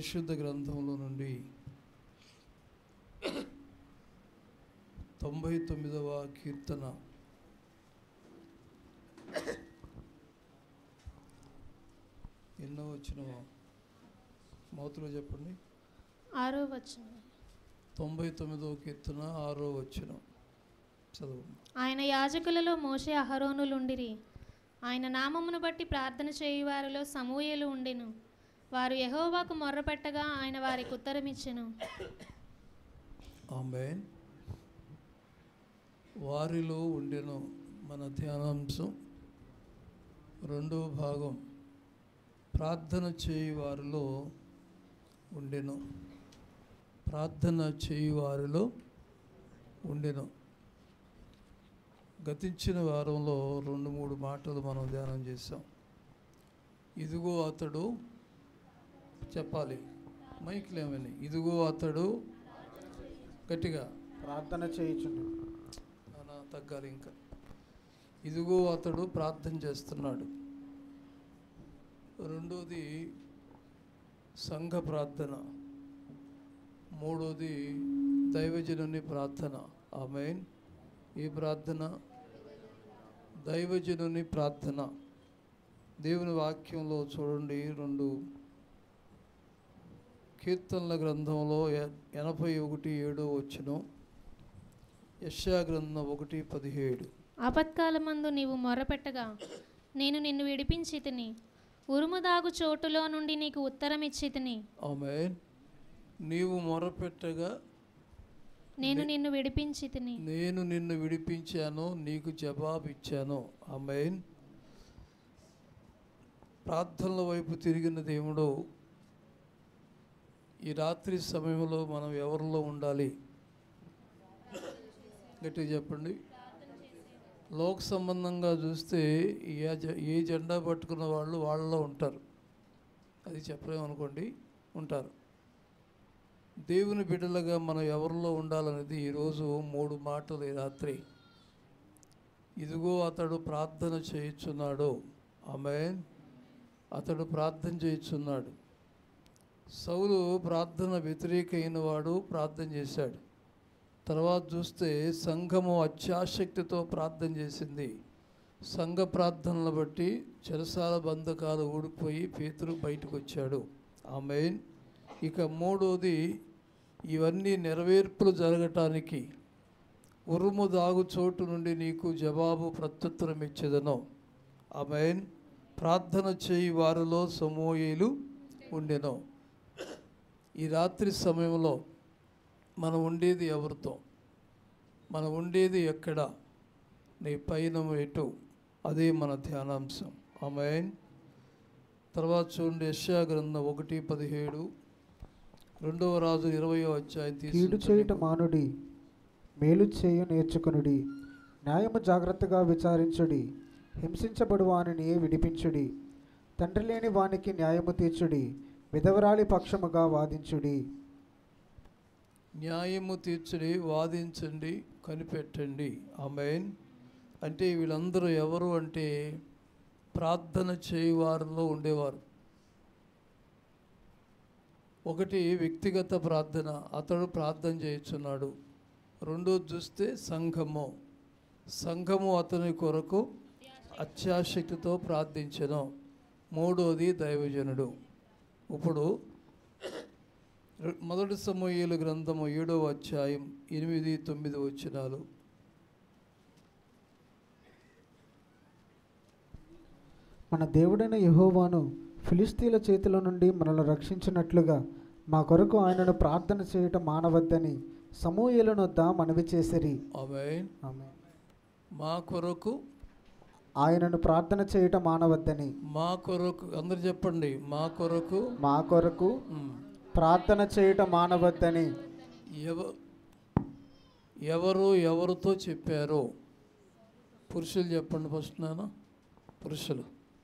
పరిశుద్ధ గ్రంథంలో నుండి తొంభై తొమ్మిదవ కీర్తన ఎన్నో వచ్చినవా మౌతులో చెప్పండి ఆరో వచనం తొంభై తొమ్మిదవ కీర్తన ఆరో వచ్చిన చదువు ఆయన యాజకులలో మోషే అహరోనులుండిరి ఆయన నామమును బట్టి ప్రార్థన చేయువారిలో సమూయేలు ఉండెను వారు యెహోవాకు మొర్రపెట్టగా ఆయన వారికి ఉత్తరమిచ్చెను ఆమెన్ వారిలో ఉండెను మన ధ్యానాంశం రెండవ భాగం ప్రార్థన చేయి వారిలో ఉండెను ప్రార్థన చేయి వారిలో ఉండెను గతించిన వారంలో రెండు మూడు మాటలు మనం ధ్యానం చేసాం ఇదిగో అతడు చెప్పాలి మైక్లేమని ఇదిగో అతడు గట్టిగా ప్రార్థన చేయుచుండు అలా తగ్గాలి ఇంకా ఇదిగో అతడు ప్రార్థన చేస్తున్నాడు రెండోది సంఘ ప్రార్థన మూడోది దైవజనుని ప్రార్థన ఆమెన్ ఈ ప్రార్థన దైవజనుని ప్రార్థన దేవుని వాక్యంలో చూడండి రెండు కీర్తనల గ్రంథంలో ఎ- ఎనభై ఒకటి ఏడో వచ్చిన యశా గ్రంథం ఒకటి పదిహేడు ఆపత్కాలమందు నీవు మొర్రపెట్టగా నేను నిన్ను విడిపించి తిని ఉరుముదాగు చోటులో నుండి నీకు ఉత్తరమిచ్చి తిని ఆమె నీవు మొరపెట్టగా నేను నిన్ను విడిపించి తిని నేను నిన్ను విడిపించాను నీకు జవాబు ఇచ్చాను ఆమెన్ ప్రార్థనల వైపు తిరిగిన దేవుడు ఈ రాత్రి సమయంలో మనం ఎవరిలో ఉండాలి గట్టిగా చెప్పండి లోక సంబంధంగా చూస్తే ఏ జ- ఏ జెండా పట్టుకున్న వాళ్ళు వాళ్ళలో ఉంటారు అది చెప్పలేమనుకోండి ఉంటారు దేవుని బిడ్డలుగా మనం ఎవరిలో ఉండాలనేది ఈరోజు మూడు మాటలు ఈ రాత్రి ఇదిగో అతడు ప్రార్థన చేయుచున్నాడు ఆమె అతడు ప్రార్థన చేయుచున్నాడు సౌలు ప్రార్థన వ్యతిరేకైన వాడు ప్రార్థన చేశాడు తర్వాత చూస్తే సంఘము అత్యాశక్తితో ప్రార్థన చేసింది సంఘ ప్రార్థనలు బట్టి చెరసాల బంధకాలు ఊడిపోయి పేతురు బయటకు వచ్చాడు ఆమెన్ ఇక మూడోది ఇవన్నీ నెరవేర్పులు జరగటానికి ఉరుము దాగు చోటు నుండి నీకు జవాబు ప్రత్యుత్తరం ఇచ్చేదను ఆమెన్ ప్రార్థన చేయి వారిలో సమూహేలు ఉండెను ఈ రాత్రి సమయంలో మనం ఉండేది ఎవరితో మనం ఉండేది ఎక్కడ నీ పైన ఎటు అదే మన ధ్యానాంశం ఆమెన్ తర్వాత చూడండి యెషయా గ్రంథం ఒకటి పదిహేడు రెండవ రాజు ఇరవయో అధ్యాయం కీడు తీసుకుంటే చేయుట మానుడి మేలు చేయు నేర్చుకొనుడి న్యాయము జాగ్రత్తగా విచారించుడి హింసించబడు వానిని విడిపించుడి తండ్రి లేని వానికి న్యాయము తీర్చుడి విధవరాలి పక్షముగా వాదించుడి న్యాయము తీర్చడి వాదించండి కనిపెట్టండి ఆమెన్ అంటే వీళ్ళందరూ ఎవరు అంటే ప్రార్థన చేయువారిలో ఉండేవారు ఒకటి వ్యక్తిగత ప్రార్థన అతడు ప్రార్థన చేయుచున్నాడు రెండోది చూస్తే సంఘము సంఘము అతని కొరకు అత్యాశక్తితో ప్రార్థించను మూడోది దైవజనుడు ఇప్పుడు రె- మొదటి సమూహేలు గ్రంథము ఏడవ అధ్యాయం ఎనిమిది తొమ్మిది వచ్చినాలు మన దేవుడైన యెహోవాను ఫిలిస్తీన్ల చేతిలో నుండి మనల్ని రక్షించినట్లుగా మా కొరకు ఆయనను ప్రార్థన చేయటం మానవద్దని సమూహలనొద్ద మనవి చేసిరి ఆమె ఆమె మా కొరకు ఆయనను ప్రార్థన చేయటం మానవద్దని మా కొరకు అందరు చెప్పండి మా కొరకు మా కొరకు ఉమ్, ప్రార్థన చేయటం మానవద్దని ఎవ ఎవరు ఎవరితో చెప్పారో పురుషులు చెప్పండి ఫస్ట్ నాన్న పురుషులు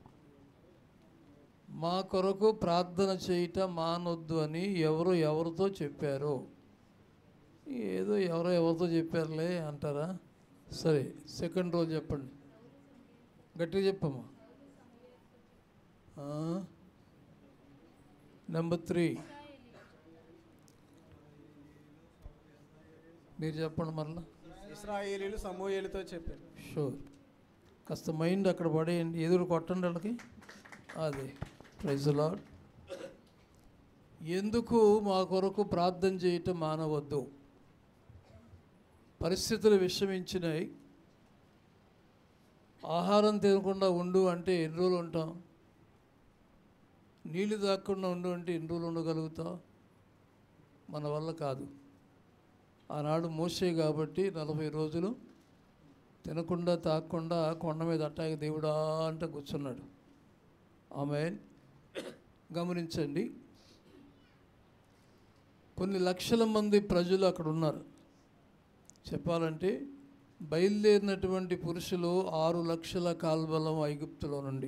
మా కొరకు ప్రార్థన చేయట మానొద్దు అని ఎవరు ఎవరితో చెప్పారో ఏదో ఎవరో ఎవరితో చెప్పారులే అంటారా సరే సెకండ్ రోజు చెప్పండి గట్టిగా చెప్పమ్మా నెంబర్ త్రీ మీరు చెప్పండి మరలా ఇస్రాయేలీలు సమూయేలుతో చెప్పారు షూర్ కాస్త మైండ్ అక్కడ పడేయండి ఎదురు కొట్టండి వాళ్ళకి అది ప్రైజ్ లాడ్ ఎందుకు మా కొరకు ప్రార్థన చేయటం మానవద్దు పరిస్థితులు విషమించినాయి ఆహారం తినకుండా ఉండు అంటే ఎన్ని రోజులు ఉంటాం నీళ్ళు తాగకుండా ఉండు అంటే ఎన్ని రోజులు ఉండగలుగుతాం మన వల్ల కాదు ఆనాడు మోసే కాబట్టి నలభై రోజులు తినకుండా తాగకుండా కొండ మీద అట్టాగి దేవుడా అంటే కూర్చున్నాడు ఆమె గమనించండి కొన్ని లక్షల మంది ప్రజలు అక్కడ ఉన్నారు చెప్పాలంటే బయలుదేరినటువంటి పురుషులు ఆరు లక్షల కాల్బలం ఐగుప్తులో నుండి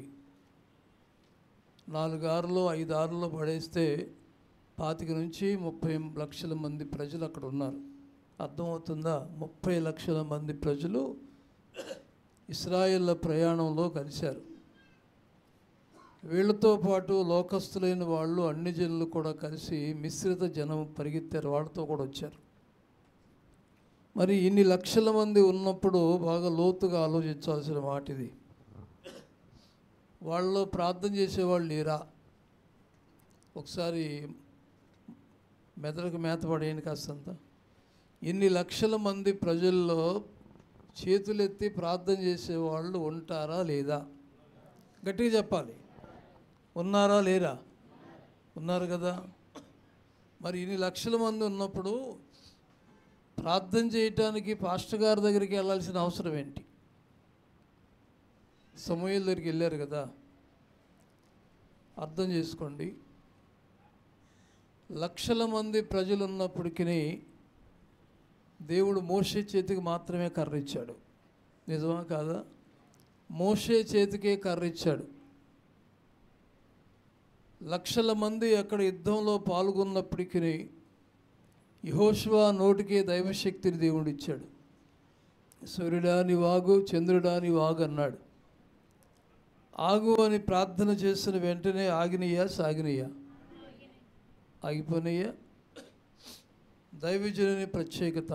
నాలుగు ఆరులో ఐదు ఆరులో పడేస్తే పాతిక నుంచి ముప్పై లక్షల మంది ప్రజలు అక్కడ ఉన్నారు అర్థమవుతుందా ముప్పై లక్షల మంది ప్రజలు ఇస్రాయేళ్ల ప్రయాణంలో కలిశారు వీళ్ళతో పాటు లోకస్తులైన వాళ్ళు అన్ని జనులు కూడా కలిసి మిశ్రిత జనం పరిగెత్తారు వాళ్ళతో కూడా వచ్చారు మరి ఇన్ని లక్షల మంది ఉన్నప్పుడు బాగా లోతుగా ఆలోచించాల్సిన మాట ఇది వాళ్ళు ప్రార్థన చేసేవాళ్ళు లేరా ఒకసారి మెదడుకు మేత పడేయండి కాస్తంత ఇన్ని లక్షల మంది ప్రజల్లో చేతులెత్తి ప్రార్థన చేసేవాళ్ళు ఉంటారా లేదా గట్టిగా చెప్పాలి ఉన్నారా లేరా ఉన్నారు కదా మరి ఇన్ని లక్షల మంది ఉన్నప్పుడు ప్రార్థన చేయటానికి పాస్టర్ గారి దగ్గరికి వెళ్ళాల్సిన అవసరం ఏంటి సమూహల దగ్గరికి వెళ్ళారు కదా అర్థం చేసుకోండి లక్షల మంది ప్రజలు ఉన్నప్పటికీ దేవుడు మోషే చేతికి మాత్రమే కర్ర ఇచ్చాడు నిజమా కాదా మోషే చేతికే కర్ర ఇచ్చాడు లక్షల మంది అక్కడ యుద్ధంలో పాల్గొన్నప్పటికీ యహోష్వా నోటికే దైవశక్తిని దేవుడు ఇచ్చాడు సూర్యుడాని వాగు చంద్రుడాని వాగు అన్నాడు ఆగు అని ప్రార్థన చేసిన వెంటనే ఆగినయ్యా సాగినయ్యా ఆగిపోయినయ్యా దైవజనుని ప్రత్యేకత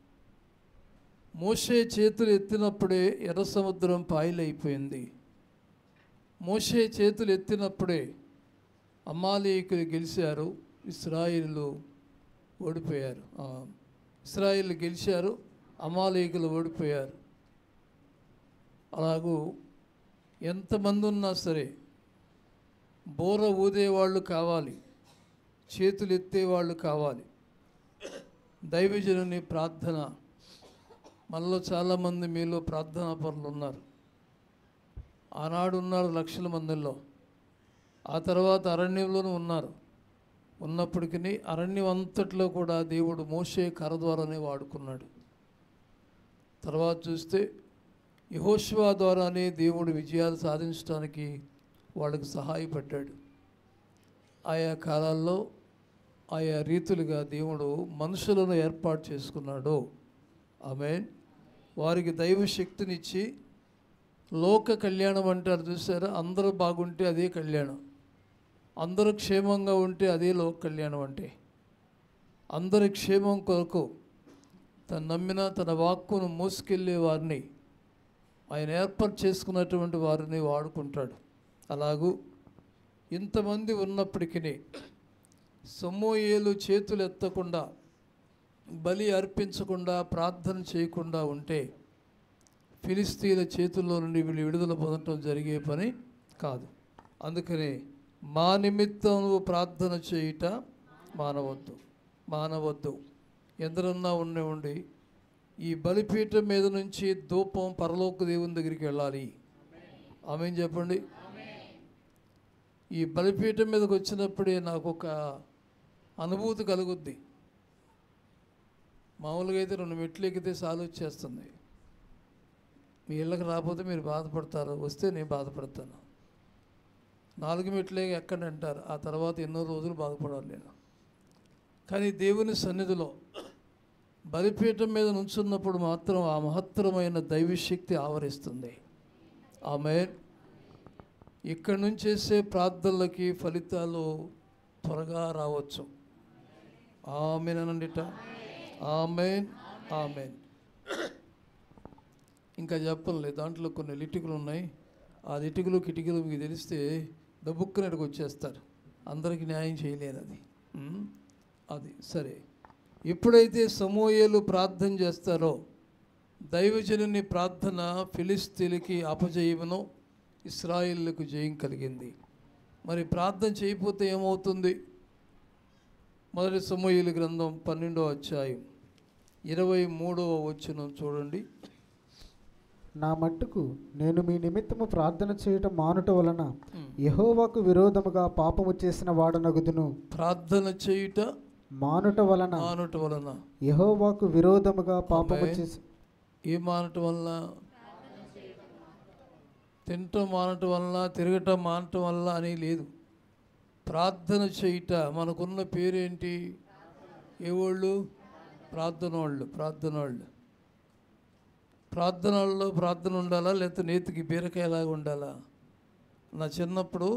మోషే చేతులు ఎత్తినప్పుడే ఎర్ర సముద్రం పాయలైపోయింది మోషే చేతులు ఎత్తినప్పుడే అమాలీకులు గెలిచారు ఇస్రాయిలు ఓడిపోయారు ఆ, ఇస్రాయిల్ గెలిచారు అమాలీకులు ఓడిపోయారు అలాగూ ఎంతమంది ఉన్నా సరే బోర ఊదేవాళ్ళు కావాలి చేతులు ఎత్తేవాళ్ళు కావాలి దైవజనుని ప్రార్థన మనలో చాలామంది మీలో ప్రార్థనా పరులు ఉన్నారు ఆనాడు ఉన్నారు లక్షల మందిలో ఆ తర్వాత అరణ్యంలోనూ ఉన్నారు ఉన్నప్పటికీ అరణ్యం అంతట్లో కూడా దేవుడు మోసే కర ద్వారానే వాడుకున్నాడు తర్వాత చూస్తే యహోష్వా ద్వారానే దేవుడు విజయాలు సాధించడానికి వాళ్ళకి సహాయపడ్డాడు ఆయా కాలాల్లో ఆయా రీతులుగా దేవుడు మనుషులను ఏర్పాటు చేసుకున్నాడు ఆమె వారికి దైవ శక్తినిచ్చి లోక కళ్యాణం అంటారు చూసారా అందరూ బాగుంటే అదే కళ్యాణం అందరూ క్షేమంగా ఉంటే అదే లోక కళ్యాణం అంటే అందరి క్షేమం కొరకు తను నమ్మిన తన వాక్కును మోసుకెళ్ళే వారిని ఆయన ఏర్పాటు చేసుకున్నటువంటి వారిని వాడుకుంటాడు అలాగూ ఇంతమంది ఉన్నప్పటికీ సమూయేలు చేతులు ఎత్తకుండా బలి అర్పించకుండా ప్రార్థన చేయకుండా ఉంటే ఫిలిస్తీన్ల చేతుల్లో నుండి వీళ్ళు విడుదల పొందటం జరిగే పని కాదు అందుకని మా నిమిత్తం నువ్వు ప్రార్థన చేయుట మానవద్దు మానవద్దు ఎందరన్నా ఉండి ఉండి ఈ బలిపీఠం మీద నుంచి ధూపం పరలోక దేవుని దగ్గరికి వెళ్ళాలి ఆమె చెప్పండి ఈ బలిపీఠం మీదకి వచ్చినప్పుడే నాకు ఒక అనుభూతి కలుగుద్ది మామూలుగా అయితే రెండు మెట్లు ఎక్కితే చాలు వచ్చేస్తుంది మీ ఇళ్ళకి రాకపోతే మీరు బాధపడతారు వస్తే నేను బాధపడతాను నాలుగు మెట్లే ఎక్కండి అంటారు ఆ తర్వాత ఎన్నో రోజులు బాధపడాలి నేను కానీ దేవుని సన్నిధిలో బలిపీఠం మీద నుంచున్నప్పుడు మాత్రం ఆ మహత్తరమైన దైవశక్తి ఆవరిస్తుంది ఆమె ఇక్కడి నుంచి చేసే ప్రార్థనలకి ఫలితాలు త్వరగా రావచ్చు ఆమెనండిట ఆమెన్ ఆమె ఇంకా చెప్పలే దాంట్లో కొన్ని లిటికలు ఉన్నాయి ఆ లిటికలు కిటికలు మీకు తెలిస్తే దబుక్కునట్టుకు వచ్చేస్తారు అందరికి న్యాయం చేయలేరు అది ఉమ్, అది సరే ఎప్పుడైతే సమూహలు ప్రార్థన చేస్తారో దైవజనుని ప్రార్థన ఫిలిస్తీన్కి అపజయమును ఇస్రాయిల్లకు జయం కలిగింది మరి ప్రార్థన చేయకపోతే ఏమవుతుంది మొదటి సమూహలు గ్రంథం పన్నెండో అధ్యాయం ఇరవై మూడవ వచ్చిన చూడండి నా మట్టుకు నేను మీ నిమిత్తము ప్రార్థన చేయటం మానుట వలన ఉమ్. యహోవాకు విరోధముగా పాపము చేసిన వాడనగుదును ప్రార్థన చేయుట మానుట వలన మానుట వలన యహోవాకు విరోధముగా పాపము ఆమేన్. చేసి ఏ మానటం వలన తినటం మానటం వలన తిరగటం మానటం వల్ల అని లేదు ప్రార్థన చేయుట మనకున్న పేరేంటి ఏ వాళ్ళు ప్రార్థన వాళ్ళు ప్రార్థన వాళ్ళు ప్రార్థనల్లో ప్రార్థన ఉండాలా లేకపోతే నేతికి బీరకాయలాగా ఉండాలా నా చిన్నప్పుడు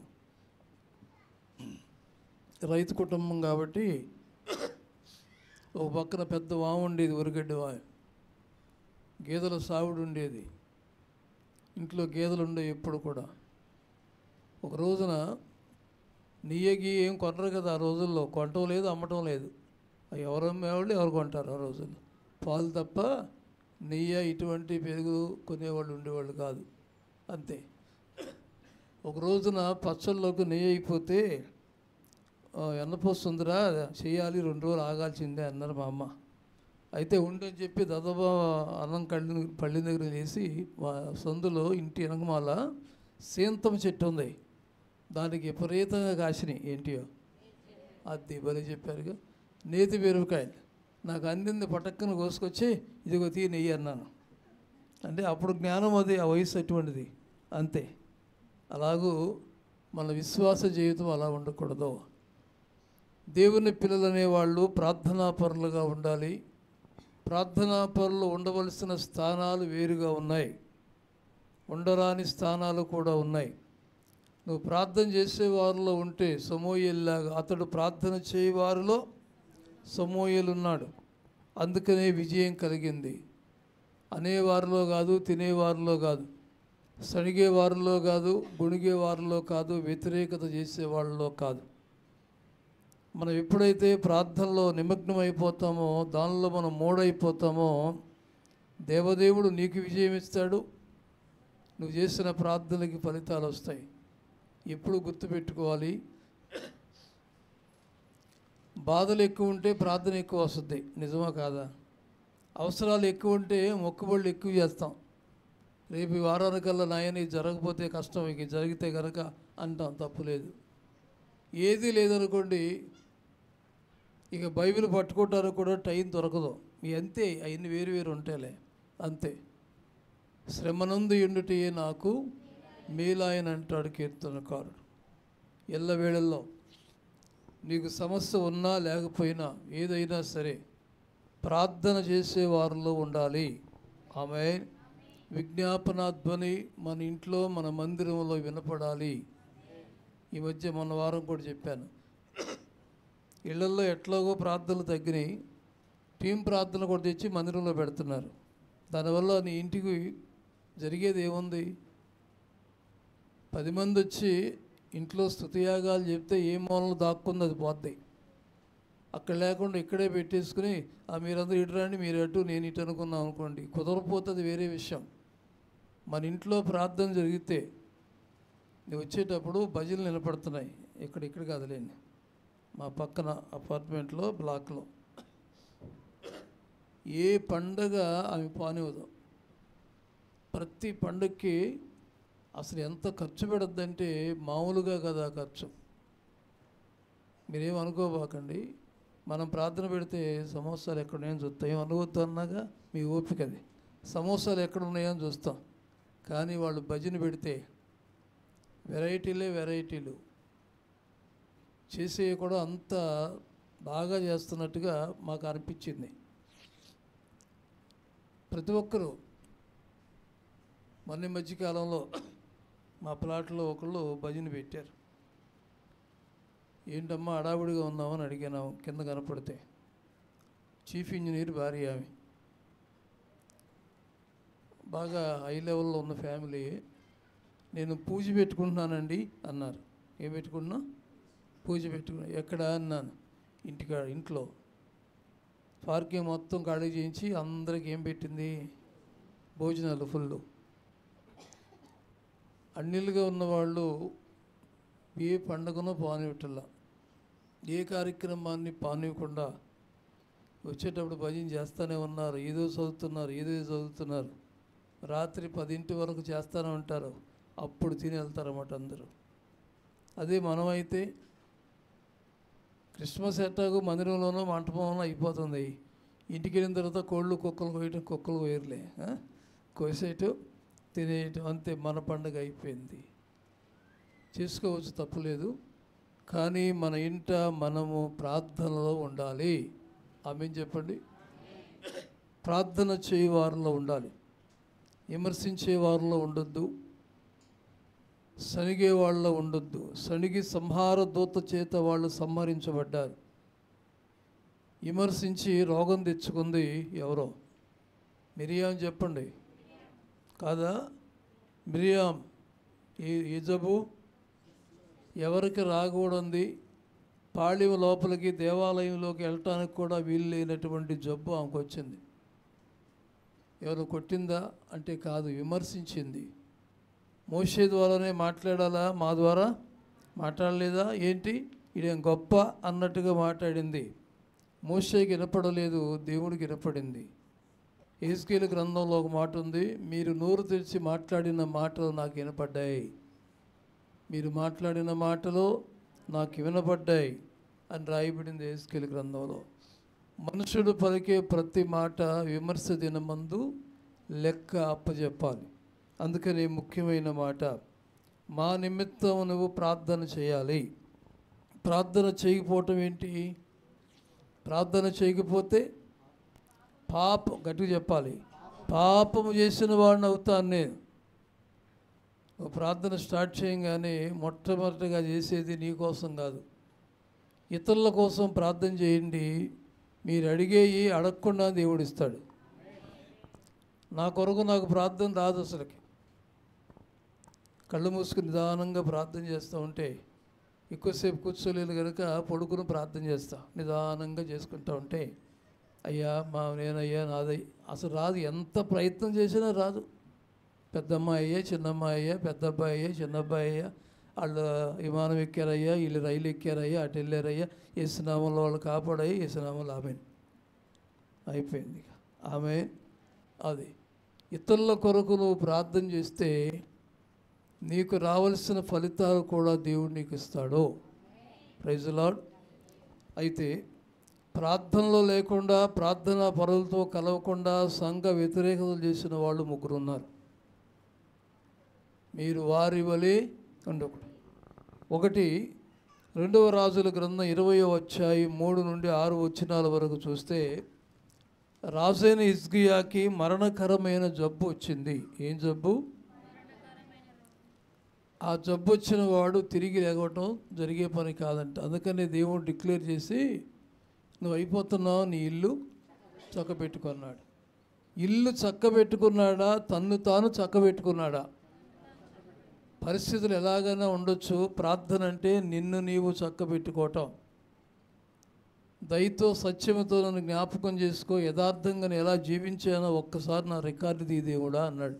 రైతు కుటుంబం కాబట్టి ఒక పక్కన పెద్ద వాము ఉండేది ఉరిగడ్డి వాము గేదెల సాగుడు ఉండేది ఇంట్లో గేదెలు ఉండేవి ఎప్పుడు కూడా ఒక రోజున నెయ్యగి ఏం కొనరు కదా ఆ రోజుల్లో కొనటం లేదు అమ్మటం లేదు అవి ఎవరు అమ్మేవాళ్ళు ఎవరు కొంటారు ఆ రోజుల్లో పాలు తప్ప నెయ్యి ఇటువంటి పెరుగు కొనేవాళ్ళు ఉండేవాళ్ళు కాదు అంతే ఒక రోజున పచ్చళ్ళలోకి నెయ్యి అయిపోతే "ఆ, ఎన్నపోస్తుందిరా చేయాలి రెండు రోజులు ఆగాల్సిందే అన్నారు మా అమ్మ అయితే ఉండని చెప్పి దదబా అన్నం కళ్ళి పళ్ళి దగ్గర వేసి మా సందులో ఇంటి వెనకమాల సీంతం చెట్టు ఉంది దానికి విపరీతంగా కాసినాయి ఏంటియో అది బలి చెప్పారుగా నేతి బీరకాయలు నాకు అందింది పటక్కన కోసుకొచ్చి ఇదిగో తీ నెయ్యి అన్నాను అంటే అప్పుడు జ్ఞానం అది ఆ వయసు అటువంటిది అంతే అలాగూ మన విశ్వాస జీవితం అలా ఉండకూడదు దేవుని పిల్లలు అనేవాళ్ళు ప్రార్థనా పరులుగా ఉండాలి ప్రార్థనా పరులు ఉండవలసిన స్థానాలు వేరుగా ఉన్నాయి ఉండరాని స్థానాలు కూడా ఉన్నాయి నువ్వు ప్రార్థన చేసే వారిలో ఉంటే సమూహల్లాగా అతడు ప్రార్థన చేయ వారిలో సమూహలు ఉన్నాడు అందుకనే విజయం కలిగింది అనేవారిలో కాదు తినేవారిలో కాదు సణిగే వారిలో కాదు గుణిగే వారిలో కాదు వ్యతిరేకత చేసే వాళ్ళలో కాదు మనం ఎప్పుడైతే ప్రార్థనలో నిమగ్నం అయిపోతామో దానిలో మనం మూడైపోతామో దేవదేవుడు నీకు విజయం ఇస్తాడు నువ్వు చేసిన ప్రార్థనకి ఫలితాలు వస్తాయి ఎప్పుడు గుర్తుపెట్టుకోవాలి బాధలు ఎక్కువ ఉంటే ప్రార్థన ఎక్కువ వస్తుంది నిజమా కాదా అవసరాలు ఎక్కువ ఉంటే మొక్కుబళ్ళు ఎక్కువ చేస్తాం రేపు ఈ వారానికల్లా నాయన ఇది జరగకపోతే కష్టం ఇక జరిగితే కనుక అంటాం తప్పులేదు ఏది లేదనుకోండి ఇక బైబిల్ పట్టుకోవటానికి కూడా టైం దొరకదు మీ అంతే అవన్నీ వేరు వేరు ఉంటాయిలే అంతే శ్రమనందు ఎండుటయే నాకు మేలాయన అంటాడు కీర్తనకారుడు ఎల్లవేళల్లో నీకు సమస్య ఉన్నా లేకపోయినా ఏదైనా సరే ప్రార్థన చేసే వారిలో ఉండాలి ఆమె విజ్ఞాపన ధ్వని మన ఇంట్లో మన మందిరంలో వినపడాలి ఈ మధ్య మొన్న వారం కూడా చెప్పాను ఇళ్లల్లో ఎట్లాగో ప్రార్థనలు తగ్గినాయి టీం ప్రార్థన కూడా తెచ్చి మందిరంలో పెడుతున్నారు దానివల్ల నీ ఇంటికి జరిగేది ఏముంది పది మంది వచ్చి ఇంట్లో స్థుతియాగాలు చెప్తే ఏ మూలలో దాక్కుంది అది పోద్ది అక్కడ లేకుండా ఇక్కడే పెట్టేసుకుని ఆ మీరందరూ ఇటు రండి మీరు అటు నేను ఇటు అనుకున్నాం అనుకోండి కుదరపోతుంది వేరే విషయం మన ఇంట్లో ప్రార్థన జరిగితే నువ్వు వచ్చేటప్పుడు భజనలు నిలబడుతున్నాయి ఇక్కడ ఇక్కడ కదలేండి మా పక్కన అపార్ట్మెంట్లో బ్లాక్లో ఏ పండగ ఆమె పానివ్వదు ప్రతి పండగకి అసలు ఎంత ఖర్చు పెడద్దంటే మామూలుగా కదా ఖర్చు మీరేం అనుకోబాకండి మనం ప్రార్థన పెడితే సమోసాలు ఎక్కడ ఉన్నాయని చూస్తాం ఏం అనుకోవద్దు అన్నాగా మీ ఓపిక అది సమోసాలు ఎక్కడ ఉన్నాయని చూస్తాం కానీ వాళ్ళు భజన పెడితే వెరైటీలే వెరైటీలు చేసే కూడా అంత బాగా చేస్తున్నట్టుగా మాకు అనిపించింది ప్రతి ఒక్కరూ మొన్న ఈ మధ్యకాలంలో మా ప్లాట్లో ఒకళ్ళు భజన పెట్టారు ఏంటమ్మా అడావుడిగా ఉన్నామని అడిగాను కింద కనపడితే చీఫ్ ఇంజనీర్ భార్య ఆమె బాగా హై లెవెల్లో ఉన్న ఫ్యామిలీ నేను పూజ పెట్టుకుంటున్నానండి అన్నారు ఏం పెట్టుకున్నా పూజ పెట్టుకున్నా ఎక్కడ అన్నాను ఇంటికాడ ఇంట్లో పార్కింగ్ మొత్తం ఖాళీ చేయించి అందరికి ఏం పెట్టింది భోజనాలు ఫుల్ అన్నిలుగా ఉన్నవాళ్ళు ఏ పండగనో పానివ్వటల్లా ఏ కార్యక్రమాన్ని పానివ్వకుండా వచ్చేటప్పుడు భజన చేస్తూనే ఉన్నారు ఏదో చదువుతున్నారు ఏదో చదువుతున్నారు రాత్రి పదింటి వరకు చేస్తూనే ఉంటారు అప్పుడు తిని వెళ్తారన్నమాట అందరూ అదే మనమైతే క్రిస్మస్ ఎట్టాగు మందిరంలోనో మంటపంలోనో అయిపోతుంది ఇంటికి వెళ్ళిన తర్వాత కోళ్ళు కుక్కలు కోయటం కుక్కలు కోయరులే ఆ? కోసేయటం తినేయటం అంతే మన పండగ అయిపోయింది చేసుకోవచ్చు తప్పులేదు కానీ మన ఇంట మనము ప్రార్థనలో ఉండాలి ఆమె చెప్పండి ప్రార్థన చేయి వారిలో ఉండాలి విమర్శించే వారిలో ఉండొద్దు సనిగే వాళ్ళ ఉండొద్దు సనిగి సంహార దూత చేత వాళ్ళు సంహరించబడ్డారు విమర్శించి రోగం తెచ్చుకుంది ఎవరో మిరియాం చెప్పండి కాదా మిరియాం ఈ యజబు ఎవరికి రాకూడంది పాళిమ లోపలికి దేవాలయంలోకి వెళ్ళటానికి కూడా వీలు లేనటువంటి జబ్బు ఆమెకు వచ్చింది ఎవరు కొట్టిందా అంటే కాదు విమర్శించింది మోషే ద్వారానే మాట్లాడాలా మా ద్వారా మాట్లాడలేదా ఏంటి ఇదేం గొప్ప అన్నట్టుగా మాట్లాడింది మోషేకి వినపడలేదు దేవుడికి వినపడింది ఏస్కేలు గ్రంథంలో ఒక మాట ఉంది మీరు నోరు తెరిచి మాట్లాడిన మాటలు నాకు వినపడ్డాయి మీరు మాట్లాడిన మాటలు నాకు వినపడ్డాయి అని రాయబడింది ఏస్కేలు గ్రంథంలో మనుషుడు పలికే ప్రతి మాట విమర్శ దినమందు లెక్క అప్పచెప్పాలి అందుకని ముఖ్యమైన మాట మా నిమిత్తం నువ్వు ప్రార్థన చేయాలి ప్రార్థన చేయకపోవటం ఏంటి ప్రార్థన చేయకపోతే పాపం గట్టిగా చెప్పాలి పాపము చేసిన వాడిని అవుతాను నేను నువ్వు ప్రార్థన స్టార్ట్ చేయగానే మొట్టమొదటిగా చేసేది నీ కోసం కాదు ఇతరుల కోసం ప్రార్థన చేయండి మీరు అడిగేయి అడగకుండా దేవుడు ఇస్తాడు నా కొరకు నాకు ప్రార్థన రాదు అసలుకి కళ్ళు మూసుకుని నిదానంగా ప్రార్థన చేస్తూ ఉంటే ఎక్కువసేపు కూర్చోలేదు కనుక పడుకుని ప్రార్థన చేస్తా నిదానంగా చేసుకుంటూ ఉంటే అయ్యా మా నేనయ్యా నాదయ్య అసలు రాదు ఎంత ప్రయత్నం చేసినా రాదు పెద్దమ్మాయి అయ్యా చిన్నమ్మాయి అయ్యా పెద్ద అబ్బాయి అయ్యా చిన్న అబ్బాయి అయ్యా వాళ్ళు విమానం ఎక్కారయ్యా వీళ్ళు రైలు ఎక్కారయ్యా అటు వెళ్ళారయ్యా ఏసునామంలో వాళ్ళు కాపాడయ్యా ఏసునామంలో ఆమె అయిపోయింది ఇక. ఆమె అది ఇతరుల కొరకు నువ్వు ప్రార్థన చేస్తే నీకు రావలసిన ఫలితాలు కూడా దేవుడు నీకు ఇస్తాడు ప్రైజ్ లాడ్ అయితే ప్రార్థనలో లేకుండా ప్రార్థనా పరులతో కలవకుండా సంఘ వ్యతిరేకతలు చేసిన వాళ్ళు ముగ్గురు ఉన్నారు మీరు వారి వలె ఉండకూడదు ఒకటి రెండవ రాజుల గ్రంథం ఇరవయో అధ్యాయం మూడు నుండి ఆరు వచ్చినాల వరకు చూస్తే రాజైన ఇజ్గియాకి మరణకరమైన జబ్బు వచ్చింది ఏం జబ్బు ఆ జబ్బు వచ్చిన వాడు తిరిగి లేవటం జరిగే పని కాదంట అందుకనే దేవుడు డిక్లేర్ చేసి నువ్వు అయిపోతున్నావు నీ ఇల్లు చక్కబెట్టుకున్నాడు ఇల్లు చక్కబెట్టుకున్నాడా తన్ను తాను చక్కబెట్టుకున్నాడా పరిస్థితులు ఎలాగైనా ఉండొచ్చు ప్రార్థన అంటే నిన్ను నీవు చక్కబెట్టుకోవటం దయతో సత్యముతో నన్ను జ్ఞాపకం చేసుకో యథార్థంగా నేను ఎలా జీవించానో ఒక్కసారి నా రికార్డు తీ దేవుడా అన్నాడు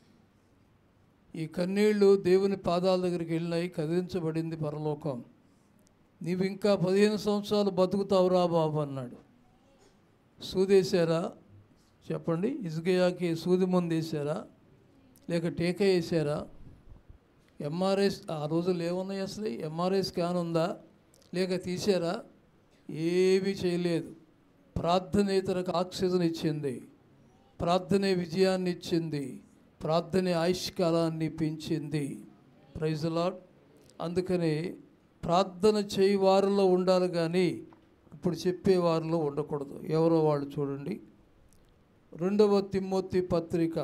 ఈ కన్నీళ్లు దేవుని పాదాల దగ్గరికి వెళ్ళినాయి కదిలించబడింది పరలోకం నీవు ఇంకా పదిహేను సంవత్సరాలు బతుకుతావురా బాబు అన్నాడు సూదేశారా చెప్పండి ఇసుగయాకి సూది ముందు వేసారా లేక టీకా వేసారా ఎంఆర్ఐ ఆ రోజులు ఏమున్నాయి అసలు ఎంఆర్ఐ స్కాన్ ఉందా లేక తీసారా ఏమీ చేయలేదు ప్రార్థనేతరకు ఆక్సిజన్ ఇచ్చింది ప్రార్థనే విజయాన్ని ఇచ్చింది ప్రార్థనే ఆయుష్కాలాన్ని పెంచింది ప్రైజ్ లాడ్ అందుకని ప్రార్థన చేయి వారిలో ఉండాలి కానీ ఇప్పుడు చెప్పే వారిలో ఉండకూడదు ఎవరో వాళ్ళు చూడండి రెండవ తిమ్మోతి పత్రిక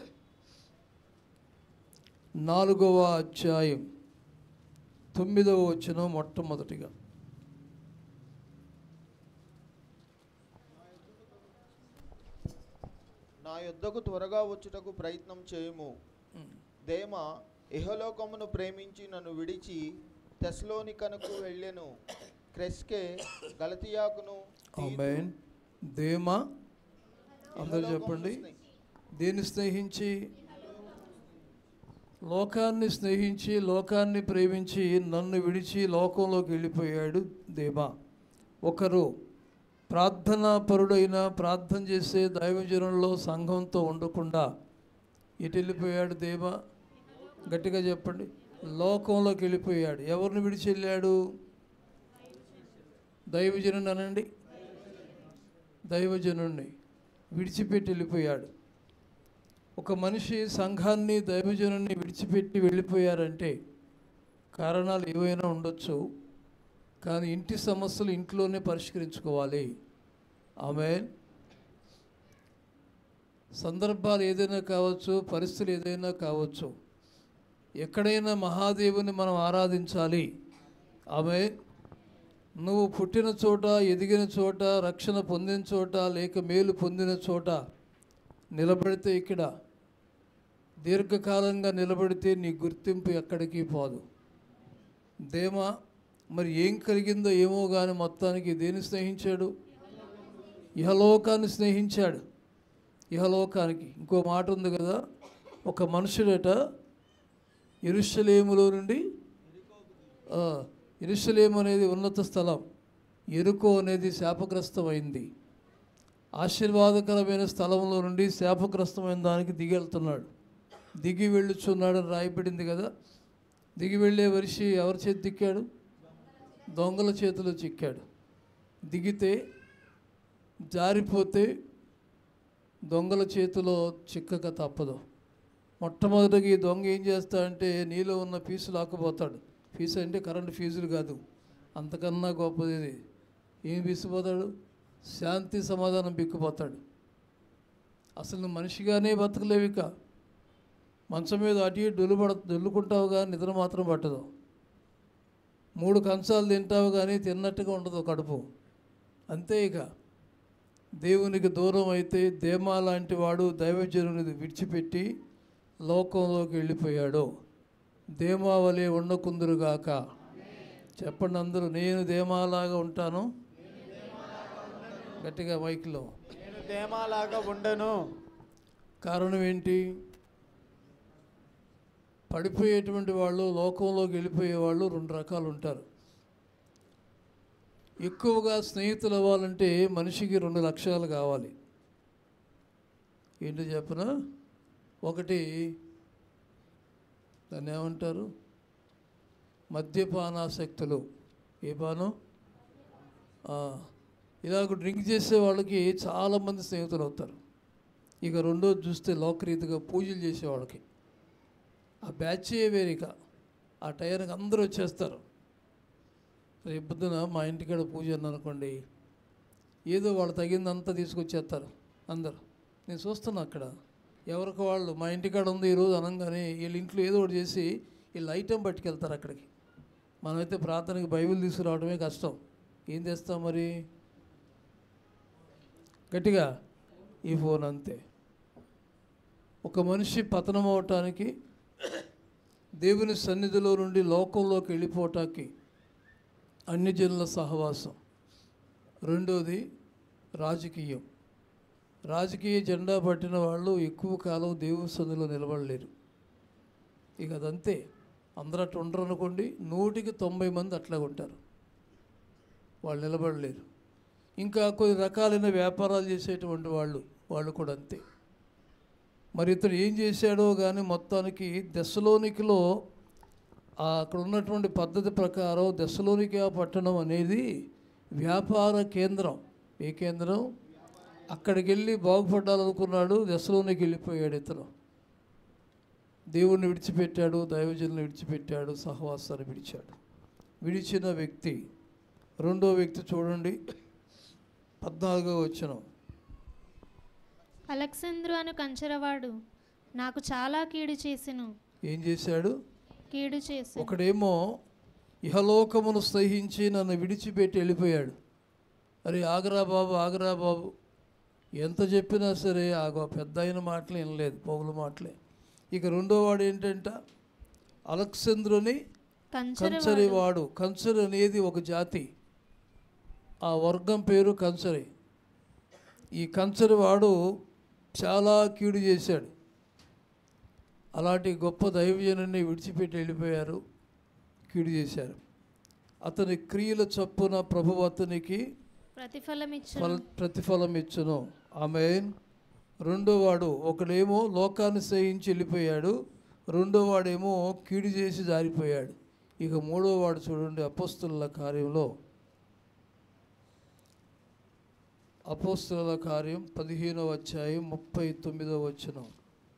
నాలుగవ అధ్యాయం తొమ్మిదవ వచ్చిన మొట్టమొదటిగా నా యొద్దకు త్వరగా వచ్చుటకు ప్రయత్నం చేయుము ఉమ్. దేమ ఇహలోకమును ప్రేమించి నన్ను విడిచి తెస్లోనికనకు వెళ్ళెను క్రెస్కే గలతియాకును తీతు, ఆమెన్ దేమ అందరూ ఇహలోకమును చెప్పండి స్నే- దేన్ని స్నేహించి లోకాన్ని స్నేహించి లోకాన్ని ప్రేమించి నన్ను విడిచి లోకంలోకి వెళ్ళిపోయాడు దేమా ఒకరు ప్రార్థనా పరుడైన ప్రార్థన చేసే దైవజనంలో సంఘంతో ఉండకుండా ఎటు వెళ్ళిపోయాడు దేమా గట్టిగా చెప్పండి లోకంలోకి వెళ్ళిపోయాడు ఎవరిని విడిచి వెళ్ళాడు దైవజనుని అనండి దైవజనుణ్ణి విడిచిపెట్టి వెళ్ళిపోయాడు ఒక మనిషి సంఘాన్ని దైవజనుని విడిచిపెట్టి వెళ్ళిపోయారంటే కారణాలు ఏవైనా ఉండొచ్చు కానీ ఇంటి సమస్యలు ఇంట్లోనే పరిష్కరించుకోవాలి ఆమె సందర్భాలు ఏదైనా కావచ్చు పరిస్థితులు ఏదైనా కావచ్చు ఎక్కడైనా మహాదేవుని మనం ఆరాధించాలి ఆమె నువ్వు పుట్టిన చోట ఎదిగిన చోట రక్షణ పొందిన చోట లేక మేలు పొందిన చోట నిలబడితే ఇక్కడ దీర్ఘకాలంగా నిలబడితే నీ గుర్తింపు ఎక్కడికి పోదు దేమా మరి ఏం కలిగిందో ఏమో కానీ మొత్తానికి దేని స్నేహించాడు ఇహలోకాన్ని స్నేహించాడు ఇహలోకానికి ఇంకో మాట ఉంది కదా ఒక మనుషుడట ఇరుషలేములో నుండి ఆ, ఇరుషలేము అనేది ఉన్నత స్థలం ఎరుకో అనేది శాపగ్రస్తమైంది ఆశీర్వాదకరమైన స్థలంలో నుండి శాపగ్రస్తమైన దానికి దిగి వెళ్తున్నాడు దిగి వెళ్ళుచున్నాడు అని రాయబడింది కదా దిగి వెళ్ళే వరిషి ఎవరి చేతి దిక్కాడు దొంగల చేతిలో చిక్కాడు దిగితే జారిపోతే దొంగల చేతిలో చిక్కక తప్పదు మొట్టమొదటిగా ఈ దొంగ ఏం చేస్తాడంటే నీలో ఉన్న ఫీజు లాక్కుపోతాడు ఫీజు అంటే కరెంట్ ఫీజులు కాదు అంతకన్నా గొప్పది ఇది ఏం బిసిపోతాడు శాంతి సమాధానం బిక్కుపోతాడు అసలు నువ్వు మనిషిగానే బతకలేవిక మంచం మీద అటు ఇటు డొల్లుపడ డొల్లుకుంటావు కానీ నిద్ర మాత్రం పట్టదు మూడు కంచాలు తింటావు కానీ తిన్నట్టుగా ఉండదు కడుపు అంతే ఇక దేవునికి దూరం అయితే దేమా లాంటి వాడు దైవజనుని విడిచిపెట్టి లోకంలోకి వెళ్ళిపోయాడు దేమా వలె ఉండకుందురుగాక చెప్పండి అందరూ నేను దేమాలాగా ఉంటాను గట్టిగా మైక్లో నేను దేమాలాగా ఉండను కారణం ఏంటి పడిపోయేటువంటి వాళ్ళు లోకంలోకి వెళ్ళిపోయే వాళ్ళు రెండు రకాలు ఉంటారు ఎక్కువగా స్నేహితులు అవ్వాలంటే మనిషికి రెండు లక్షణాలు కావాలి ఏంటో చెప్పన ఒకటి దాన్ని ఏమంటారు మద్యపానాసక్తులు ఏ పానం ఆ, ఇలాగ డ్రింక్ చేసే వాళ్ళకి చాలామంది స్నేహితులు అవుతారు ఇక రెండోది చూస్తే లోకరీతిగా పూజలు చేసే వాళ్ళకి ఆ బ్యాచే వేరిక ఆ టైర్కి అందరూ వచ్చేస్తారు రేపు పొద్దున మా ఇంటికాడ పూజ ఉందనుకోండి ఏదో వాళ్ళు తగిందంతా తీసుకొచ్చేస్తారు అందరు నేను చూస్తున్నా అక్కడ ఎవరికి వాళ్ళు మా ఇంటికాడ ఉంది ఈరోజు అనగానే వీళ్ళ ఇంట్లో ఏదో ఒకటి చేసి వీళ్ళు ఐటెం పట్టుకెళ్తారు అక్కడికి మనమైతే ప్రార్థనకి బైబిల్ తీసుకురావడమే కష్టం ఏం చేస్తాం మరి గట్టిగా ఈ ఫోన్ అంతే ఒక మనిషి పతనం అవటానికి దేవుని సన్నిధిలో నుండి లోకంలోకి వెళ్ళిపోవటానికి అన్ని జనుల సహవాసం రెండోది రాజకీయం రాజకీయ జెండా పట్టిన వాళ్ళు ఎక్కువ కాలం దేవుని సన్నిధిలో నిలబడలేరు ఇక అదంతే అందరూ అట్లా ఉండరు అనుకోండి నూటికి తొంభై మంది అట్లా ఉంటారు వాళ్ళు నిలబడలేరు ఇంకా కొన్ని రకాలైన వ్యాపారాలు చేసేటువంటి వాళ్ళు వాళ్ళు కూడా అంతే మరి ఇతను ఏం చేశాడో కానీ మొత్తానికి దశలోనికిలో ఆ అక్కడ ఉన్నటువంటి పద్ధతి ప్రకారం దశలోనిక పట్టణం అనేది వ్యాపార కేంద్రం ఏ కేంద్రం అక్కడికి వెళ్ళి బాగుపడాలనుకున్నాడు దశలోనికి వెళ్ళిపోయాడు ఇతను దేవుణ్ణి విడిచిపెట్టాడు దైవజనుని విడిచిపెట్టాడు సహవాసాన్ని విడిచాడు విడిచిన వ్యక్తి రెండో వ్యక్తి చూడండి పద్నాలుగో వచ్చినాం అలెక్సంద్రు అను కంచరవాడు నాకు చాలా కీడు చేసెను ఏం చేశాడు కీడు చేసెను ఒకడేమో ఇహలోకమును స్నేహించి నన్ను విడిచిపెట్టి వెళ్ళిపోయాడు అరే ఆగరా బాబు ఆగరా బాబు ఎంత చెప్పినా సరే ఆ గొ- పెద్ద అయిన మాటలు వినలేదు పౌల మాటలే ఇక రెండో వాడు ఏంటంట అలెక్సంద్రుని కంచరి కంచరి వాడు కంచరి అనేది ఒక జాతి ఆ వర్గం పేరు కంచరి ఈ కంచరి వాడు చాలా కీడు చేశాడు అలాంటి గొప్ప దైవజనుని విడిచిపెట్టి వెళ్ళిపోయారు కీడు చేశారు అతని క్రియల చొప్పున ప్రభు అతనికి ప్రతిఫలం ఇచ్చు ఫల ప్రతిఫలం ఇచ్చును ఆమె రెండో వాడు ఒకడేమో లోకాన్ని సేయించి వెళ్ళిపోయాడు రెండో వాడేమో కీడు చేసి జారిపోయాడు ఇక మూడో వాడు చూడండి అపోస్తుల కార్యంలో అపోస్తుల కార్యం పదిహేనవ అధ్యాయం ముప్పై తొమ్మిదవ వచనం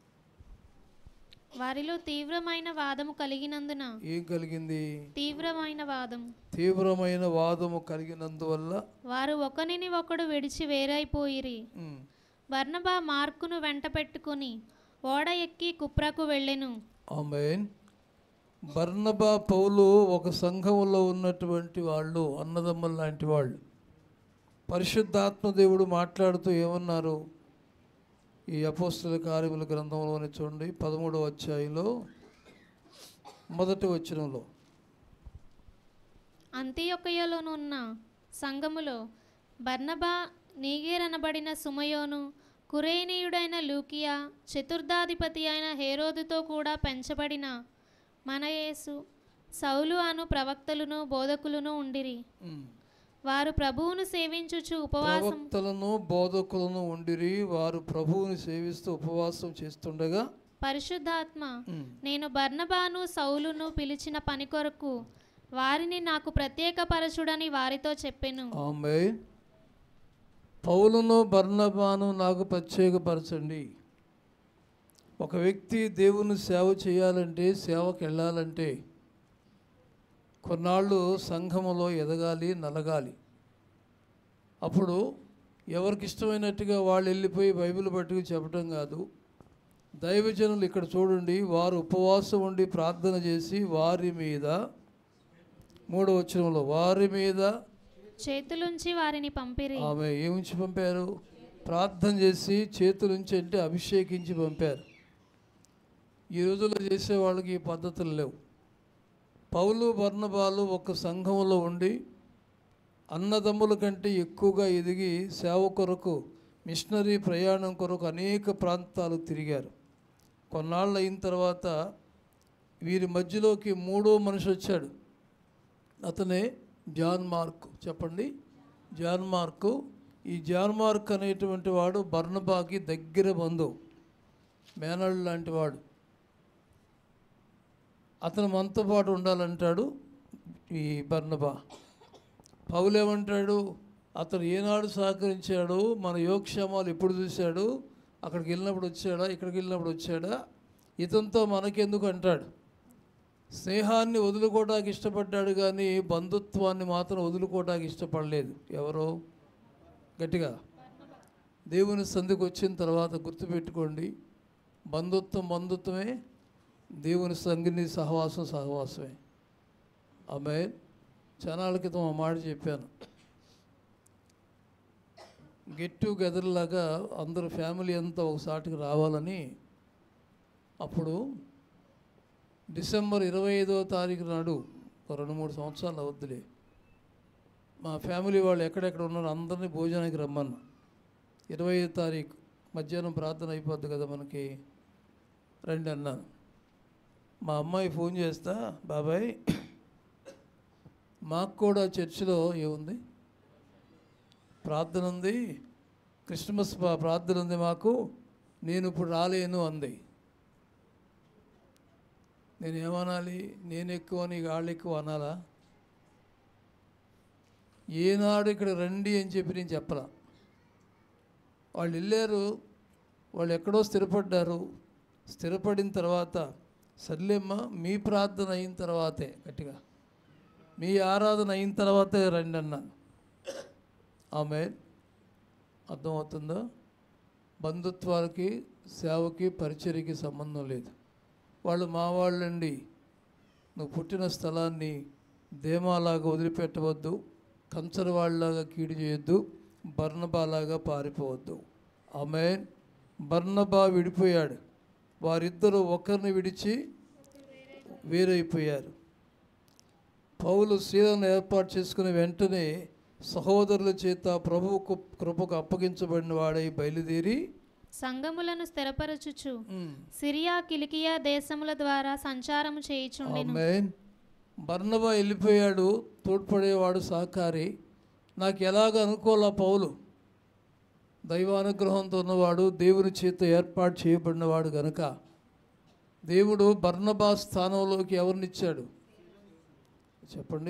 వారిలో తీవ్రమైన వాదము కలిగినందున ఏం కలిగింది తీవ్రమైన వాదం తీవ్రమైన వాదము కలిగినందువల్ల వారు ఒకనిని ఒకడు విడిచి వేరైపోయిరి ఉమ్, బర్నబా మార్కును వెంట పెట్టుకుని ఓడ ఎక్కి కుప్రకు వెళ్ళెను ఆమెన్ బర్నబా పౌలు ఒక సంఘంలో ఉన్నటువంటి వాళ్ళు అన్నదమ్ములు లాంటి వాళ్ళు పరిశుద్ధాత్మ దేవుడు మాట్లాడుతూ ఏమన్నారు ఈ అపోస్తుల కార్యముల గ్రంథంలోని చూడండి పదమూడవ అధ్యాయంలో మొదటి వచనంలో అంత్యొకయలోనున్న సంఘములో బర్నబా నీగేరనబడిన సుమయోను కురేనీయుడైన లూకియా చతుర్థాధిపతి అయిన హేరోదుతో కూడా పెంచబడిన మనయేసు సౌలు అను ప్రవక్తలును బోధకులును ఉండిరి ఉమ్. వారు ప్రభువును సేవించుచు ఉపవాసం ప్రవక్తలను బోధకులను ఉండిరి వారు ప్రభువుని సేవిస్తూ ఉపవాసం చేస్తుండగా పరిశుద్ధాత్మ ఉమ్, నేను బర్నబాను సౌలును పిలిచిన పని కొరకు వారిని నాకు ప్రత్యేకపరచుడని వారితో చెప్పెను ఆమె పౌలును బర్నబాను నాకు ప్రత్యేకపరచండి ఒక వ్యక్తి దేవుని సేవ చేయాలంటే సేవకు వెళ్ళాలంటే కొన్నాళ్ళు సంఘములో ఎదగాలి నలగాలి అప్పుడు ఎవరికి ఇష్టమైనట్టుగా వాళ్ళు వెళ్ళిపోయి బైబిల్ పట్టుకు చెప్పడం కాదు దైవజనులు ఇక్కడ చూడండి వారు ఉపవాసం ఉండి ప్రార్థన చేసి వారి మీద మూడవ వచనంలో వారి మీద చేతులుంచి వారిని పంపిరి ఆమె ఏముంచి పంపారు ప్రార్థన చేసి చేతులుంచి అంటే అభిషేకించి పంపారు ఈ రోజుల్లో చేసే వాళ్ళకి ఈ పద్ధతులు లేవు పౌలు బర్ణబాలు ఒక సంఘంలో ఉండి అన్నదమ్ముల కంటే ఎక్కువగా ఎదిగి సేవ కొరకు మిషనరీ ప్రయాణం కొరకు అనేక ప్రాంతాలు తిరిగారు కొన్నాళ్ళు అయిన తర్వాత వీరి మధ్యలోకి మూడో మనిషి వచ్చాడు అతనే జాన్ మార్క్ చెప్పండి జాన్ మార్కు ఈ జాన్ మార్క్ అనేటువంటి వాడు బర్నబాకి దగ్గర బంధువు మేనళ్ళు లాంటి వాడు అతను మనతో పాటు ఉండాలంటాడు ఈ బర్నబా పౌలు ఏమంటాడు అతను ఏనాడు సహకరించాడు మన యోగక్షేమాలు ఎప్పుడు చూశాడు అక్కడికి వెళ్ళినప్పుడు వచ్చాడా ఇక్కడికి వెళ్ళినప్పుడు వచ్చాడా ఇతనితో మనకెందుకు అంటాడు స్నేహాన్ని వదులుకోవడానికి ఇష్టపడ్డాడు కానీ బంధుత్వాన్ని మాత్రం వదులుకోవడానికి ఇష్టపడలేదు ఎవరో గట్టిగా దేవుని సంధికి వచ్చిన తర్వాత గుర్తుపెట్టుకోండి బంధుత్వం బంధుత్వమే దేవుని సంధిని సహవాసం సహవాసమే ఆమె చానాళ్ళ క్రితం ఆ మాట చెప్పాను గెట్ టుగెదర్ లాగా అందరూ ఫ్యామిలీ అంతా ఒకసాటికి రావాలని అప్పుడు డిసెంబర్ ఇరవై ఐదో తారీఖు నాడు ఒక రెండు మూడు సంవత్సరాలు అవద్దులే మా ఫ్యామిలీ వాళ్ళు ఎక్కడెక్కడ ఉన్నారో అందరినీ భోజనానికి రమ్మన్నా ఇరవై ఐదో తారీఖు మధ్యాహ్నం ప్రార్థన అయిపోద్ది కదా మనకి రండి అన్నాను మా అమ్మాయి ఫోన్ చేస్తా బాబాయ్ మాకు కూడా చర్చిలో ఏముంది ప్రార్థన ఉంది క్రిస్మస్ ప్రా- ప్రార్థన ఉంది మాకు నేను ఇప్పుడు రాలేను అంది నేను ఏమనాలి నేను ఎక్కువ నీకు వాళ్ళు ఎక్కువ అనాలా ఏనాడు ఇక్కడ రండి అని చెప్పి నేను చెప్పలా వాళ్ళు వెళ్ళారు వాళ్ళు ఎక్కడో స్థిరపడ్డారు స్థిరపడిన తర్వాత సర్లేమ్మ మీ ప్రార్థన అయిన తర్వాతే గట్టిగా మీ ఆరాధన అయిన తర్వాతే రండి అన్నాను ఆమె అర్థమవుతుందా బంధుత్వాలకి సేవకి పరిచర్యకి సంబంధం లేదు వాళ్ళు మా వాళ్ళండి నువ్వు పుట్టిన స్థలాన్ని ధేమాలాగా వదిలిపెట్టవద్దు కంచర వాళ్ళలాగా కీడు చేయొద్దు బర్ణబాలాగా పారిపోవద్దు ఆమె బర్నబా విడిపోయాడు వారిద్దరూ ఒకరిని విడిచి వేరైపోయారు పౌలు శీలను ఏర్పాటు చేసుకుని వెంటనే సహోదరుల చేత ప్రభువుకు కృపకు అప్పగించబడిన వాడై బయలుదేరి సంగములను స్థిరపరచుచు ఉమ్, సిరియా కిలికియా దేశముల ద్వారా సంచారము చేయుచుండెను ఆమేన్ బర్నబా వెళ్ళిపోయాడు తోడ్పడేవాడు సహకారి నాకు ఎలాగ అనుకోలా పౌలు దైవానుగ్రహంతో ఉన్నవాడు దేవుని చేత ఏర్పాటు చేయబడినవాడు గనుక దేవుడు బర్నబా స్థానంలోకి ఎవరినిచ్చాడు చెప్పండి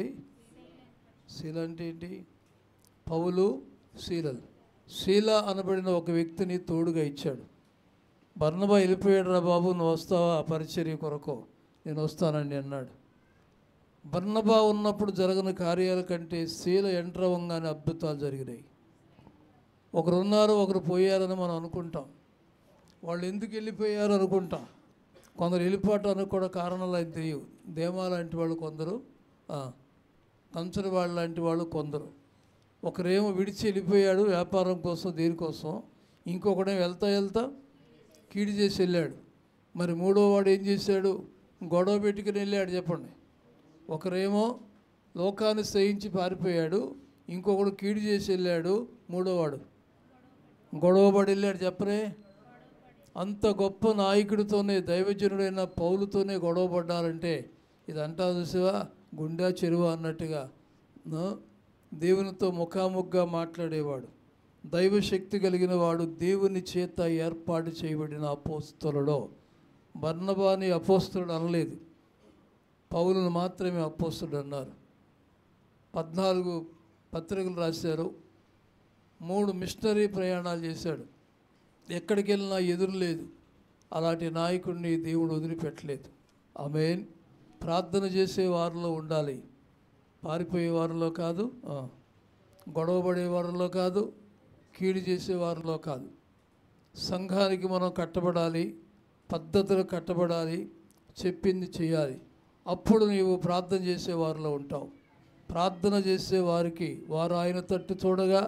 శీల అంటే ఏంటి పౌలు శీలలు శీల అనబడిన ఒక వ్యక్తిని తోడుగా ఇచ్చాడు బర్నబా వెళ్ళిపోయాడు రా బాబు నువ్వు వస్తావా ఆ పరిచర్య కొరకు నేను వస్తానండి అన్నాడు బర్నబా ఉన్నప్పుడు జరగని కార్యాల కంటే శీల ఎంటర్ అవ్వగానే అద్భుతాలు జరిగినాయి ఒకరు ఉన్నారు ఒకరు పోయారని మనం అనుకుంటాం వాళ్ళు ఎందుకు వెళ్ళిపోయారు అనుకుంటాం కొందరు వెళ్ళిపోవటానికి కూడా కారణాలు అయితే తెలియవు దేమా లాంటి వాళ్ళు కొందరు ఆ, కంచరి వాళ్ళు లాంటి వాళ్ళు కొందరు ఒకరేమో విడిచి వెళ్ళిపోయాడు వ్యాపారం కోసం దేనికోసం ఇంకొకడేమో వెళ్తా వెళ్తా కీడి చేసి వెళ్ళాడు మరి మూడో వాడు ఏం చేశాడు గొడవ పెట్టుకుని వెళ్ళాడు చెప్పండి ఒకరేమో లోకాన్ని సహించి పారిపోయాడు ఇంకొకడు కీడు చేసి వెళ్ళాడు మూడోవాడు గొడవబడి వెళ్ళాడు చెప్పరే అంత గొప్ప నాయకుడితోనే దైవజనుడైన పౌలుతోనే గొడవపడ్డారంటే ఇదంటా చూసావా గుండె చెరువు అన్నట్టుగా ఆ, దేవునితో ముఖాముఖిగా మాట్లాడేవాడు దైవశక్తి కలిగిన వాడు దేవుని చేత ఏర్పాటు చేయబడిన అపోస్తులలో బర్నబాని అపోస్తుడు అనలేదు పౌలును మాత్రమే అపోస్తుడు అన్నారు పద్నాలుగు పత్రికలు రాశారు మూడు మిషనరీ ప్రయాణాలు చేశాడు ఎక్కడికి వెళ్ళినా ఎదురు లేదు అలాంటి నాయకుడిని దేవుడు వదిలిపెట్టలేదు ఆమెన్ ప్రార్థన చేసే వారిలో ఉండాలి పారిపోయే వారిలో కాదు ఆ, గొడవపడే వారిలో కాదు కీడు చేసే వారిలో కాదు సంఘానికి మనం కట్టబడాలి పద్ధతులు కట్టబడాలి చెప్పింది చేయాలి అప్పుడు నీవు ప్రార్థన చేసే వారిలో ఉంటావు ప్రార్థన చేసే వారికి వారు ఆయన తట్టు చూడగా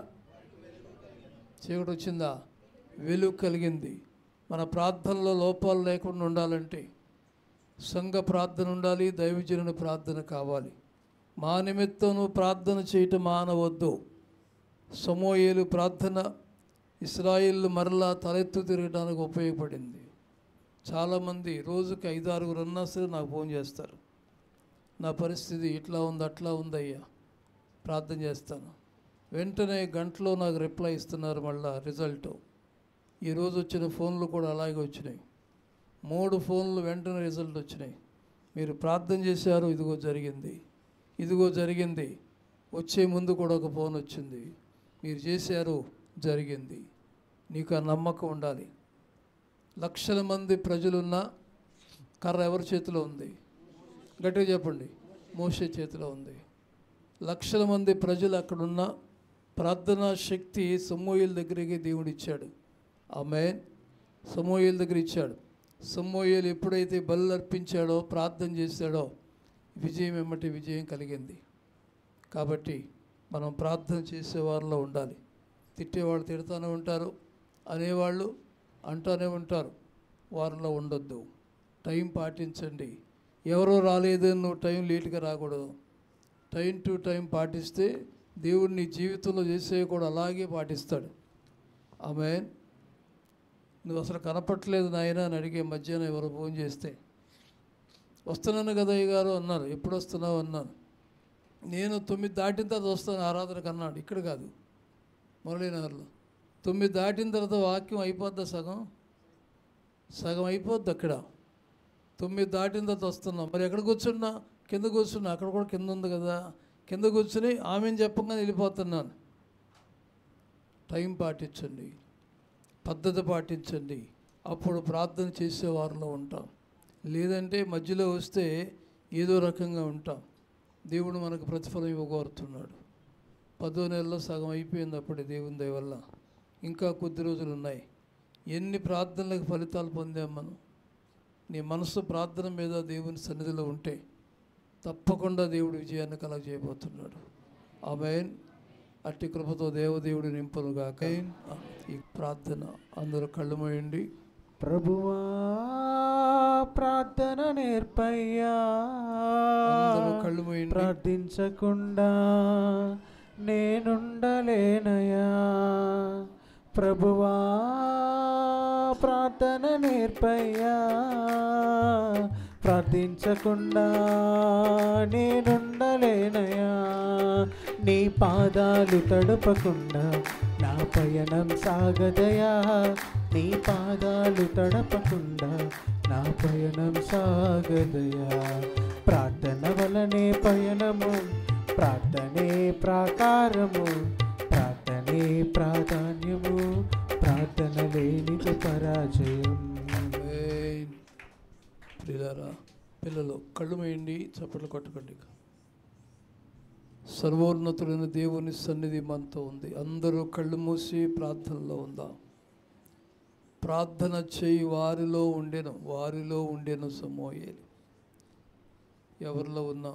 చీకటి వచ్చిందా వెలుగు కలిగింది మన ప్రార్థనలో లోపాలు లేకుండా ఉండాలంటే సంఘ ప్రార్థన ఉండాలి దైవజనుని ప్రార్థన కావాలి మా నిమిత్తం నువ్వు ప్రార్థన చేయటం మానవద్దు సమోయేలు ప్రార్థన ఇస్రాయిల్ మరలా తలెత్తు తిరగడానికి ఉపయోగపడింది చాలామంది రోజుకి ఐదారుగురు ఉన్నా సరే నాకు ఫోన్ చేస్తారు నా పరిస్థితి ఇట్లా ఉంది అట్లా ఉందయ్యా ప్రార్థన చేస్తాను వెంటనే గంటలో నాకు రిప్లై ఇస్తున్నారు మళ్ళా రిజల్ట్ ఈరోజు వచ్చిన ఫోన్లు కూడా అలాగే వచ్చినాయి మూడు ఫోన్లు వెంటనే రిజల్ట్ వచ్చినాయి మీరు ప్రార్థన చేశారు ఇదిగో జరిగింది ఇదిగో జరిగింది వచ్చే ముందు కూడా ఒక ఫోన్ వచ్చింది మీరు చేశారు జరిగింది నీకు ఆ నమ్మకం ఉండాలి లక్షల మంది ప్రజలున్న కర్ర ఎవరి చేతిలో ఉంది గట్టిగా చెప్పండి మోసే చేతిలో ఉంది లక్షల మంది ప్రజలు అక్కడున్న ప్రార్థనా శక్తి సమూహల దగ్గరికి దేవుడు ఇచ్చాడు ఆమె సమూహల దగ్గర ఇచ్చాడు సమూహలు ఎప్పుడైతే బలు అర్పించాడో ప్రార్థన చేశాడో విజయం ఎమ్మటి విజయం కలిగింది కాబట్టి మనం ప్రార్థన చేసే వారిలో ఉండాలి తిట్టేవాళ్ళు తిడుతూనే ఉంటారు అనేవాళ్ళు అంటూనే ఉంటారు వారిలో ఉండొద్దు టైం పాటించండి ఎవరో రాలేదని నువ్వు టైం లేట్గా రాకూడదు టైం టు టైం పాటిస్తే దేవుడు నీ జీవితంలో చేసే కూడా అలాగే పాటిస్తాడు ఆమె నువ్వు అసలు కనపట్లేదు నాయన అని అడిగే మధ్యాహ్నం ఎవరు ఫోన్ చేస్తే వస్తున్నాను కదా అయ్య గారు అన్నారు ఎప్పుడు వస్తున్నావు అన్నాను నేను తొమ్మిది దాటిన తర్వాత వస్తాను ఆరాధనకు అన్నాడు ఇక్కడ కాదు మురళీనగర్లో తొమ్మిది దాటిన తర్వాత వాక్యం అయిపోద్దా సగం సగం అయిపోద్ది అక్కడ తొమ్మిది దాటిన తర్వాత వస్తున్నాం మరి ఎక్కడ కూర్చున్నా కింద కూర్చున్నా అక్కడ కూడా కింద ఉంది కదా కింద కూర్చుని ఆమెను చెప్పగానే వెళ్ళిపోతున్నాను టైం పాటించండి పద్ధతి పాటించండి అప్పుడు ప్రార్థన చేసే వారిలో ఉంటాం లేదంటే మధ్యలో వస్తే ఏదో రకంగా ఉంటాం దేవుడు మనకు ప్రతిఫలం ఇవ్వగోరుతున్నాడు పదో నెలలో సగం అయిపోయింది అప్పుడే దేవుని దయ వల్ల ఇంకా కొద్ది రోజులు ఉన్నాయి ఎన్ని ప్రార్థనలకు ఫలితాలు పొందాం మనం నీ మనసు ప్రార్థన మీద దేవుని సన్నిధిలో ఉంటే తప్పకుండా దేవుడు విజయాన్ని కలగజేయబోతున్నాడు ఆమె అట్టి కృపతో దేవదేవుడు నింపునుగాక ఈ ప్రార్థన అందరూ కళ్ళు మూయండి ప్రభువా ప్రార్థన నేర్పయ్యా అందరూ కళ్ళు మూయండి ప్రార్థించకుండా నేనుండలేనయా ప్రభువా ప్రార్థన నేర్పయ్యా ప్రార్థించకుండా నేనుండలేనయా నీ పాదాలు తడపకుండా నా పయనం సాగదయా నీ పాదాలు తడపకుండా నా పయనం సాగదయా ప్రార్థన వలనే పయనము ప్రార్థనే ప్రాకారము ప్రార్థనే ప్రాధాన్యము ప్రార్థన లేనిది పరాజయం ఆమేన్. ప్రియులారా పిల్లలు కళ్ళు మూయండి చప్పట్లు కొట్టకండి సర్వోన్నతుడైన దేవుని సన్నిధి మనతో ఉంది అందరూ కళ్ళు మూసి ప్రార్థనలో ఉందాం ప్రార్థన చేయి వారిలో ఉండెను వారిలో ఉండెను సమోయేలు ఎవరిలో ఉన్నాం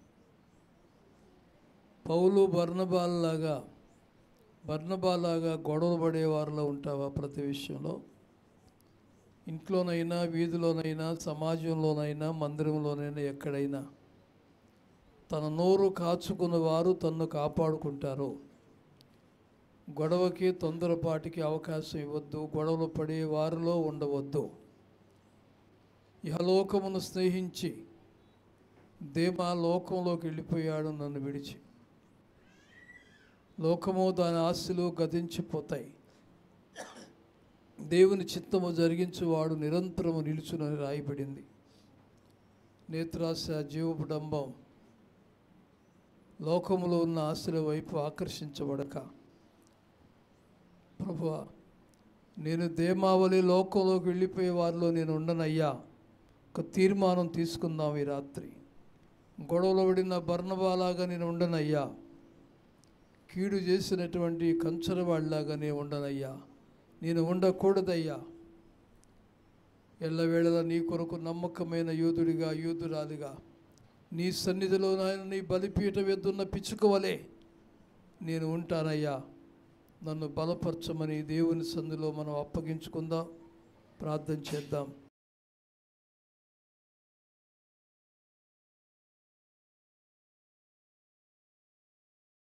పౌలు బర్ణబాల్లాగా బర్ణబాలాగా గొడవలు పడే వారిలో ఉంటావా ప్రతి విషయంలో ఇంట్లోనైనా వీధిలోనైనా సమాజంలోనైనా మందిరంలోనైనా ఎక్కడైనా తన నోరు కాచుకున్న వారు తన్ను కాపాడుకుంటారు గొడవకి తొందరపాటికి అవకాశం ఇవ్వద్దు గొడవలు పడే వారిలో ఉండవద్దు ఇహలోకమును స్నేహించి దేమా లోకంలోకి వెళ్ళిపోయాడు నన్ను విడిచి లోకము దాని ఆశలు గతించిపోతాయి దేవుని చిత్తము జరిగించువాడు నిరంతరము నిలుచునని రాయబడింది నేత్రాశ జీవపుడంబం లోకములో ఉన్న ఆశల వైపు ఆకర్షించబడక ప్రభువా నేను దేమావళి లోకంలోకి వెళ్ళిపోయే వారిలో నేను ఉండనయ్యా ఒక తీర్మానం తీసుకుందాం ఈ రాత్రి గొడవలో పడిన బర్ణబాలాగా నేను ఉండనయ్యా కీడు చేసినటువంటి కంచరవాడిలాగా నేను ఉండనయ్యా నేను ఉండకూడదయ్యా ఎల్లవేళలా నీ కొరకు నమ్మకమైన యూదుడిగా యూదురాలిగా నీ సన్నిధిలో నాయన నీ బలిపీఠం ఎద్దున్న పిచ్చుకోవలే నేను ఉంటానయ్యా నన్ను బలపరచమని దేవుని సందులో మనం అప్పగించుకుందాం ప్రార్థన చేద్దాం